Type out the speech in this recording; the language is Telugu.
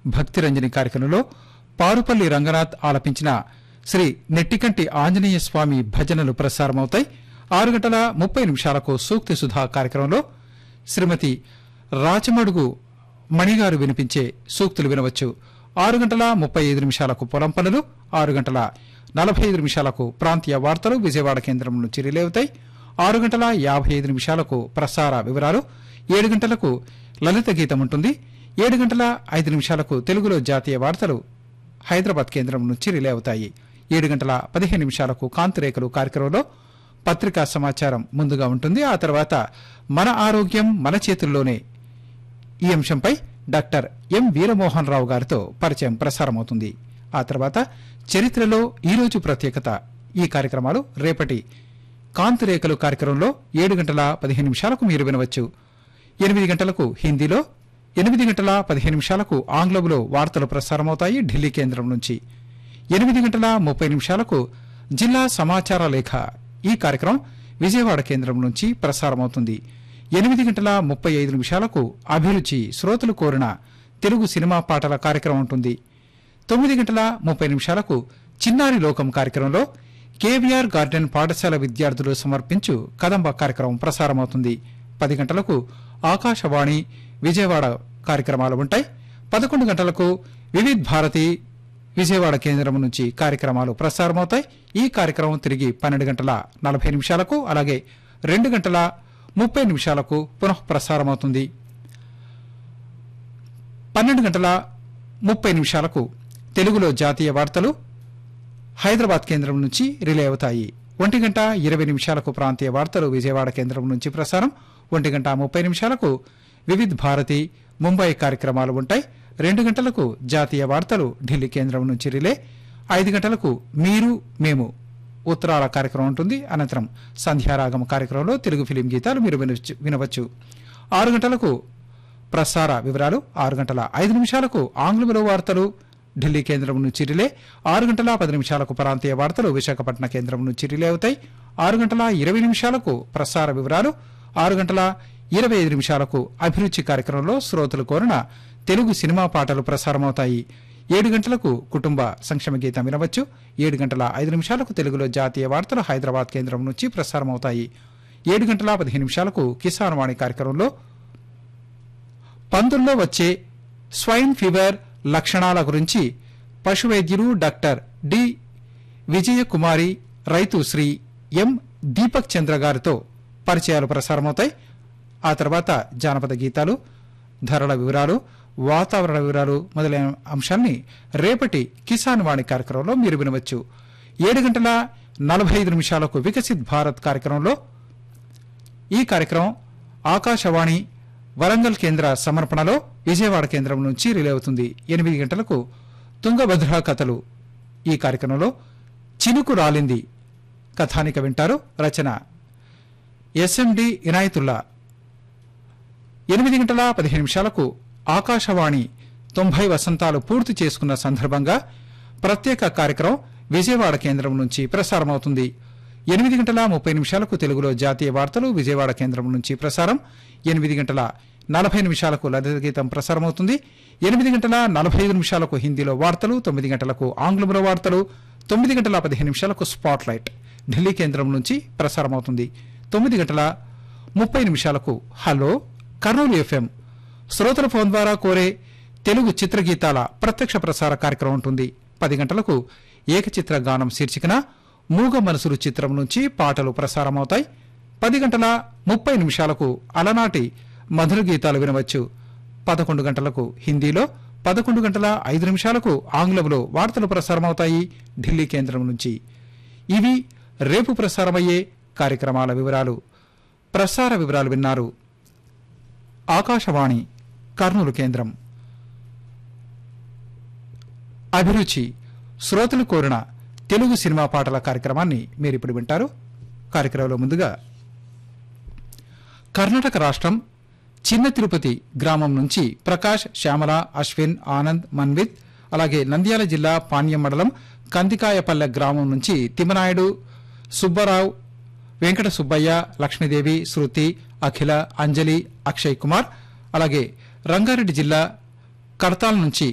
భక్తిరంజని కార్యక్రమంలో పారుపల్లి రంగనాథ్ ఆలపించిన శ్రీ నెట్టికంటి ఆంజనేయ స్వామి భజనలు ప్రసారమవుతాయి ఆరు గంటల ముప్పై నిమిషాలకు సూక్తి సుధా కార్యక్రమంలో శ్రీమతి రాచమడుగు మణిగారు వినిపించే సూక్తులు వినవచ్చు ఆరు గంటల ముప్పై ఐదు నిమిషాలకు పొలం పనులు ఆరు గంటల నలభై ఐదు నిమిషాలకు ప్రాంతీయ వార్తలు విజయవాడ కేంద్రం నుంచి రిలేవుతాయి ఆరు గంటల యాభై ఐదు నిమిషాలకు ప్రసార వివరాలు ఏడు గంటలకు లలిత గీతం ఉంటుంది ఏడు గంటల ఐదు నిమిషాలకు తెలుగులో జాతీయ వార్తలు హైదరాబాద్ కేంద్రం నుంచి రిలే అవుతాయి ఏడు గంటల పదిహేను నిమిషాలకు కాంతిరేఖలు కార్యక్రమంలో పత్రికా సమాచారం ముందుగా ఉంటుంది ఆ తర్వాత మన ఆరోగ్యం మన చేతుల్లోనే ఈ అంశంపై డాక్టర్ ఎం వీరమోహన్ రావు గారితో పరిచయం ప్రసారమవుతుంది ఆ తర్వాత చరిత్రలో ఈరోజు ప్రత్యేకత ఈ కార్యక్రమాలు రేపటి కాంతిరేఖలు కార్యక్రమంలో ఏడు గంటల పదిహేను నిమిషాలకు మీరు వినవచ్చు ఎనిమిది గంటలకు హిందీలో ఎనిమిది గంటల పదిహేను నిమిషాలకు ఆంగ్లంలో వార్తలు ప్రసారమవుతాయి ఢిల్లీ కేంద్రం నుంచి ఎనిమిది గంటల ముప్పై నిమిషాలకు జిల్లా సమాచార లేఖ ఈ కార్యక్రమం విజయవాడ కేంద్రం నుంచి ప్రసారమవుతుంది ఎనిమిది గంటల ముప్పై ఐదు నిమిషాలకు అభిరుచి శ్రోతలు కోరిన తెలుగు సినిమా పాటల కార్యక్రమం ఉంటుంది తొమ్మిది గంటల ముప్పై నిమిషాలకు చిన్నారి లోకం కార్యక్రమంలో కేవీఆర్ గార్డెన్ పాఠశాల విద్యార్థులు సమర్పించు కదంబ కార్యక్రమం ప్రసారమవుతుంది పది గంటలకు ఆకాశవాణి విజయవాడ కార్యక్రమాలు ఉంటాయి పదకొండు గంటలకు వివిధ్ భారతి విజయవాడ కేంద్రం నుంచి కార్యక్రమాలు ప్రసారమవుతాయి ఈ కార్యక్రమం తిరిగి పన్నెండు గంటల నలభై నిమిషాలకు అలాగే రెండు గంటల ముప్పై నిమిషాలకు పునః ప్రసారమవుతుంది పన్నెండు గంటల ముప్పై నిమిషాలకు తెలుగులో జాతీయ వార్తలు హైదరాబాద్ కేంద్రం నుంచి రిలే అవుతాయి ఒంటి గంట ఇరవై నిమిషాలకు ప్రాంతీయ వార్తలు విజయవాడ కేంద్రం నుంచి ప్రసారం ఒంటి గంట ముప్పై నిమిషాలకు వివిధ్ భారతి ముంబై కార్యక్రమాలు ఉంటాయి రెండు గంటలకు జాతీయ వార్తలు ఢిల్లీ కేంద్రం నుంచి రిలే ఐదు గంటలకు మీరు మేము ఉత్తరాల కార్యక్రమం ఉంటుంది అనంతరం సంధ్యారాగం కార్యక్రమంలో తెలుగు ఫిలిం గీతాలు మీరు వినవచ్చు వినవచ్చు ఆరు గంటలకు ప్రసార వివరాలు ఆరు గంటల ఐదు నిమిషాలకు ఆంగ్లంలో వార్తలు ఢిల్లీ కేంద్రం నుంచి రిలే ఆరు గంటల పది నిమిషాలకు ప్రాంతీయ వార్తలు విశాఖపట్నం కేంద్రం నుంచి రిలే అవుతాయి ఆరు గంటల ఇరవై నిమిషాలకు ప్రసార వివరాలు ఆరు గంటల ఇరవై ఐదు నిమిషాలకు అభిరుచి కార్యక్రమంలో శ్రోతలు కోరిన తెలుగు సినిమా పాటలు ప్రసారమవుతాయి ఏడు గంటలకు కుటుంబ సంక్షేమ గీతం వినవచ్చు ఏడు గంటల ఐదు నిమిషాలకు తెలుగులో జాతీయ వార్తలు హైదరాబాద్ కేంద్రం నుంచి ప్రసారమవుతాయి ఏడు గంటల పదిహేను నిమిషాలకు కిసాన్ వాణి కార్యక్రమంలో పందుల్లో వచ్చే స్వైన్ ఫీవర్ లక్షణాల గురించి పశు వైద్యులు డాక్టర్ డి విజయకుమారి రైతు శ్రీ ఎం దీపక్ చంద్ర గారితో పరిచయాలు ప్రసారమవుతాయి ఆ తర్వాత జానపద గీతాలు ధరల వివరాలు వాతావరణ వివరాలు మొదలైన అంశాల్ని రేపటి కిసాన్ వాణి కార్యక్రమంలో మీరు వినవచ్చు ఏడు గంటల నలభై ఐదు నిమిషాలకు వికసిత్ భారత్ కార్యక్రమంలో ఈ కార్యక్రమం ఆకాశవాణి వరంగల్ కేంద్ర సమర్పణలో విజయవాడ కేంద్రం నుంచి రిలే అవుతుంది ఎనిమిది గంటలకు తుంగభద్ర కథలు ఈ కార్యక్రమంలో చినుకు రాలింది కథానిక వింటారు రచన ఎస్ఎండి ఇనాయతుల్లా ఎనిమిది గంటల పదిహేను నిమిషాలకు ఆకాశవాణి తొంభై వసంతాలు పూర్తి చేసుకున్న సందర్భంగా ప్రత్యేక కార్యక్రమం విజయవాడ కేంద్రం నుంచి ప్రసారమవుతుంది ఎనిమిది గంటల ముప్పై నిమిషాలకు తెలుగులో జాతీయ వార్తలు విజయవాడ కేంద్రం నుంచి ప్రసారం ఎనిమిది గంటల నలభై నిమిషాలకు లలిత గీతం ప్రసారమవుతుంది ఎనిమిది గంటల నలభై ఐదు నిమిషాలకు హిందీలో వార్తలు తొమ్మిది గంటలకు ఆంగ్లంలో వార్తలు తొమ్మిది గంటల పదిహేను నిమిషాలకు స్పాట్ లైట్ ఢిల్లీ కేంద్రం నుంచి ప్రసారమవుతుంది తొమ్మిది గంటల ముప్పై నిమిషాలకు హలో కర్నూలు ఎఫ్ఎం శ్రోతల ఫోన్ ద్వారా కోరే తెలుగు చిత్రగీతాల ప్రత్యక్ష ప్రసార కార్యక్రమం ఉంటుంది పది గంటలకు ఏకచిత్ర గానం శీర్షికన మూగ మనసులు చిత్రం నుంచి పాటలు ప్రసారమవుతాయి పది గంటల ముప్పై నిమిషాలకు అలనాటి మధుర గీతాలు వినవచ్చు పదకొండు గంటలకు హిందీలో పదకొండు గంటల ఐదు నిమిషాలకు ఆంగ్లంలో వార్తలు ప్రసారమవుతాయి ఢిల్లీ కేంద్రం నుంచి ఇవి రేపు ప్రసారమయ్యే కార్యక్రమాల వివరాలు ప్రసార వివరాలు విన్నారు ఆకాశవాణి కర్నూలు కేంద్రం అభిరుచి శ్రోతలు కోరిన తెలుగు సినిమా పాటల కార్యక్రమాన్ని మీరు ఇప్పుడు వింటారు కార్యక్రమంలో ముందుగా కర్ణాటక రాష్ట్రం చిన్న తిరుపతి గ్రామం నుంచి ప్రకాష్ శ్యామల అశ్విన్ ఆనంద్ మన్విత్ అలాగే నంద్యాల జిల్లా పాణ్యం మండలం కందికాయపల్లె గ్రామం నుంచి తిమ్మనాయుడు సుబ్బారావు వెంకట సుబ్బయ్య లక్ష్మీదేవి శృతి అఖిల అంజలి అక్షయ్ కుమార్ అలాగే రంగారెడ్డి జిల్లా కడతాల్ నుంచి